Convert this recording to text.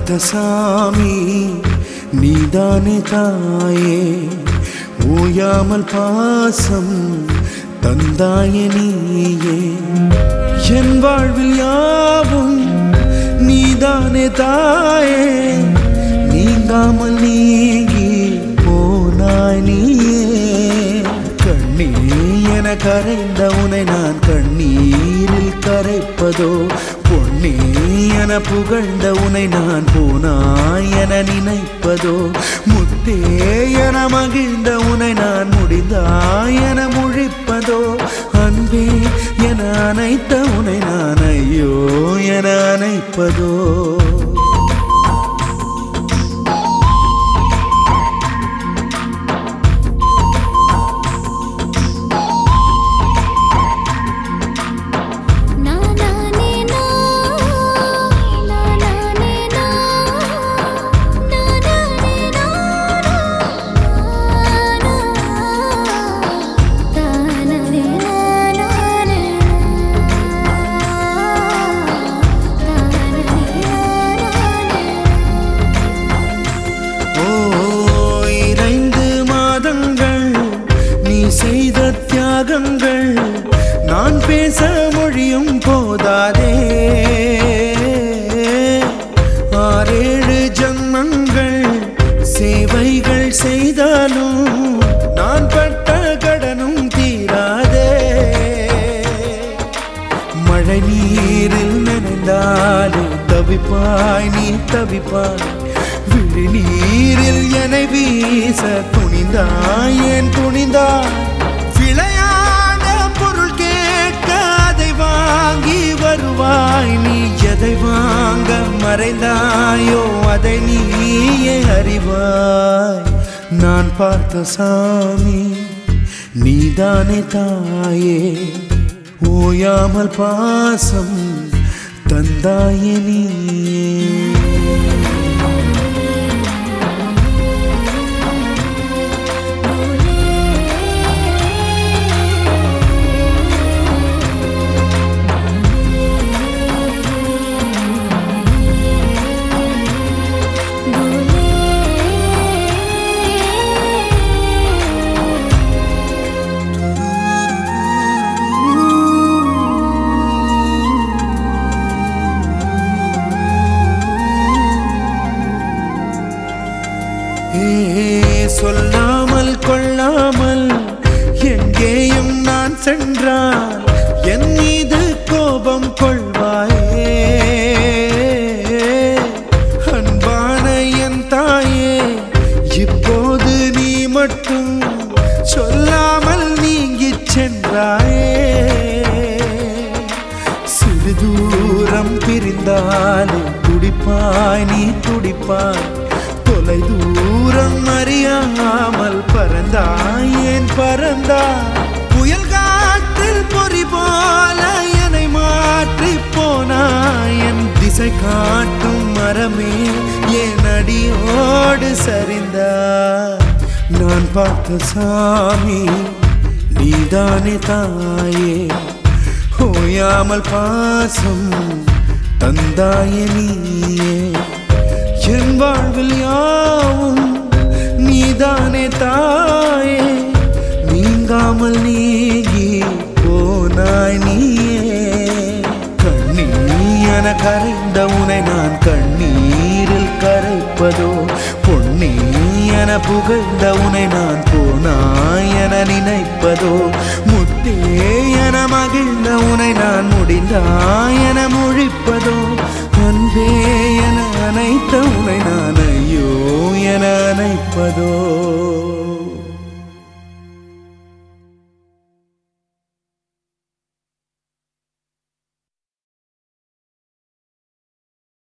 பார்த்த சாமி நீதானே தாயே ஓயாமல் பாசம் தந்தாய நீயே என் வாழ்வில் யாவும் நீதானே தாயே நீங்காமல் நீங்கி போனாய் நீயே கண்ணீர் என கரைந்த உனை நான் கண்ணீரில் கரைப்பதோ பொன்னே என புகழ்ந்த உனை நான் போனாய் என நினைப்பதோ முத்தே என மகிழ்ந்த உனை நான் முடிந்தாய் என முழிப்பதோ அன்பே என அனைத்த உனை நான் ஐயோ என அணைப்பதோ Na na ne na na na ne na na na ne na na ta na ne na na ne ta na ne na ஓ இறைந்து மாதங்கள் நீ செய்த தியாகங்கள் நான் பேச மொழியும் போதாதே ஆறேழு ஜன்மங்கள் சேவைகள் செய்தாலும் நான் பட்ட கடனும் தீராதே மழை நீரில் நனைந்தாலே தவிப்பாய் நீ தவிப்பாய் விழி நீரில் என வீச துணிந்தாய் ஏன் துணிந்தாய் விளையாட பொருள் கேட்க அதை வாங்கி வருவாய் நீ எதை வாங்க மறைந்தாயோ அதை நீயே அறிவாய் நான் பார்த்த சாமி நீதானே தாயே ஓயாமல் பாசம் தந்தாயே நீயே ஏ சொல்லாமல் கொள்ளாமல் எங்கேயும் நான் சென்றால் என் மீது கோபம் கொள்வாயே அன்பான என் தாயே இப்போது நீ மட்டும் சொல்லாமல் நீங்கிச் சென்றாயே சிறு தூரம் பிரிந்தாலே துடிப்பாய் நீ துடிப்பாய் தொலை தூரம் அறியாமல் பறந்தாய் ஏன் பறந்தாய் புயல் காற்றில் பொறி போல என்னை மாற்றி போனாய் என் திசை காட்டும் மரமே என் அடியோடு சரிந்தாய் நான் பார்த்த சாமி நீதானே தாயே ஓயாமல் பாசம் தந்தாய நீயே என் வாழ்வில் யாவும் நீதானே தாயே நீங்காமல் நீங்கி போனாய் நீயே கண்ணீர் என கரைந்த உனை நான் கண்ணீரில் கரைப்பதோ பொன்னே என புகழ்ந்த உனை நான் போனாய் என நினைப்பதோ முத்தே என மகிழ்ந்த உனை நான் முடிந்தாய் என முழிப்பதோ அன்பே என அனைத்த உனை நான் ஐயோ என அணைப்பதோ